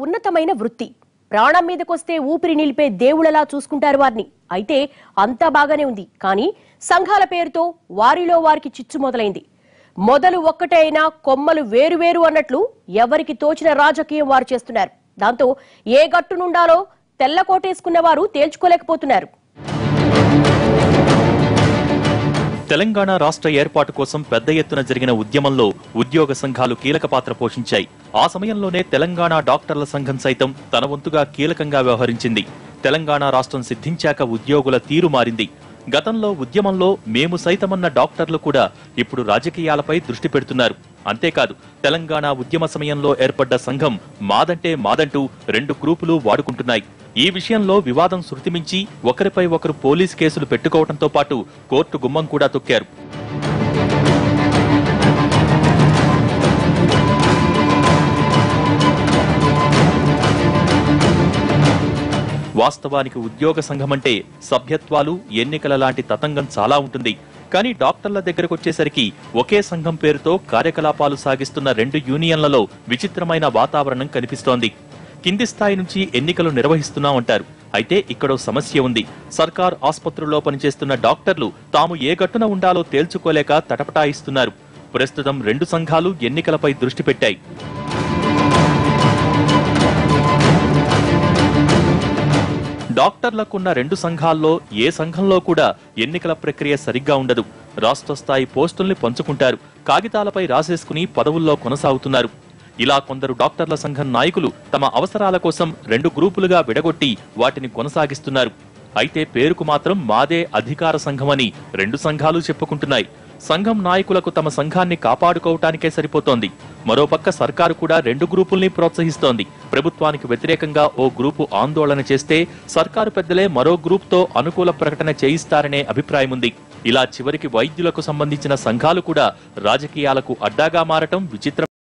ఉన్నతమైన వృత్తి ప్రాణం మీదకొస్తే ఊపిరి నిలిపే దేవుళ్ళలా చూసుకుంటారు వారిని అయితే అంతా బాగానే ఉంది కానీ సంఘాల పేరుతో వారిలో వారికి చిచ్చు మొదలైంది మొదలు ఒక్కటే అయినా కొమ్మలు వేరువేరు అన్నట్లు ఎవరికి తోచిన రాజకీయం వారు చేస్తున్నారు దాంతో ఏ గట్టు నుండాలో తెల్లకోటేసుకున్న వారు తేల్చుకోలేకపోతున్నారు తెలంగాణ రాష్ట్ర ఏర్పాటు కోసం పెద్ద ఎత్తున జరిగిన ఉద్యమంలో ఉద్యోగ సంఘాలు కీలక పాత్ర పోషించాయి ఆ సమయంలోనే తెలంగాణ డాక్టర్ల సంఘం సైతం తన వంతుగా కీలకంగా వ్యవహరించింది తెలంగాణ రాష్ట్రం సిద్ధించాక ఉద్యోగుల తీరు మారింది గతంలో ఉద్యమంలో మేము సైతమన్న డాక్టర్లు కూడా ఇప్పుడు రాజకీయాలపై దృష్టి పెడుతున్నారు అంతేకాదు తెలంగాణ ఉద్యమ సమయంలో ఏర్పడ్డ సంఘం మాదంటే మాదంటూ రెండు గ్రూపులు వాడుకుంటున్నాయి ఈ విషయంలో వివాదం శృతిమించి ఒకరిపై ఒకరు పోలీస్ కేసులు పెట్టుకోవడంతో పాటు కోర్టు గుమ్మం కూడా తొక్కారు వాస్తవానికి ఉద్యోగ సంఘం అంటే సభ్యత్వాలు ఎన్నికల లాంటి తతంగం చాలా ఉంటుంది కానీ డాక్టర్ల దగ్గరకు వచ్చేసరికి ఒకే సంఘం పేరుతో కార్యకలాపాలు సాగిస్తున్న రెండు యూనియన్లలో విచిత్రమైన వాతావరణం కనిపిస్తోంది కింది స్థాయి నుంచి ఎన్నికలు నిర్వహిస్తున్నామంటారు అయితే ఇక్కడో సమస్య ఉంది సర్కార్ ఆసుపత్రుల్లో పనిచేస్తున్న డాక్టర్లు తాము ఏ గట్టున ఉండాలో తేల్చుకోలేక తటపటాయిస్తున్నారు ప్రస్తుతం రెండు సంఘాలు ఎన్నికలపై దృష్టి పెట్టాయి డాక్టర్లకున్న రెండు సంఘాల్లో ఏ సంఘంలో కూడా ఎన్నికల ప్రక్రియ సరిగ్గా ఉండదు రాష్ట్ర స్థాయి పోస్టుల్ని పంచుకుంటారు కాగితాలపై రాసేసుకుని పదవుల్లో కొనసాగుతున్నారు ఇలా కొందరు డాక్టర్ల సంఘం నాయకులు తమ అవసరాల కోసం రెండు గ్రూపులుగా విడగొట్టి వాటిని కొనసాగిస్తున్నారు అయితే పేరుకు మాత్రం మాదే అధికార సంఘమని రెండు సంఘాలు చెప్పుకుంటున్నాయి సంఘం నాయకులకు తమ సంఘాన్ని కాపాడుకోవటానికే సరిపోతోంది మరోపక్క సర్కారు కూడా రెండు గ్రూపుల్ని ప్రోత్సహిస్తోంది ప్రభుత్వానికి వ్యతిరేకంగా ఓ గ్రూపు ఆందోళన చేస్తే సర్కారు పెద్దలే మరో గ్రూప్తో అనుకూల ప్రకటన చేయిస్తారనే అభిప్రాయం ఉంది ఇలా చివరికి వైద్యులకు సంబంధించిన సంఘాలు కూడా రాజకీయాలకు అడ్డాగా మారటం విచిత్రం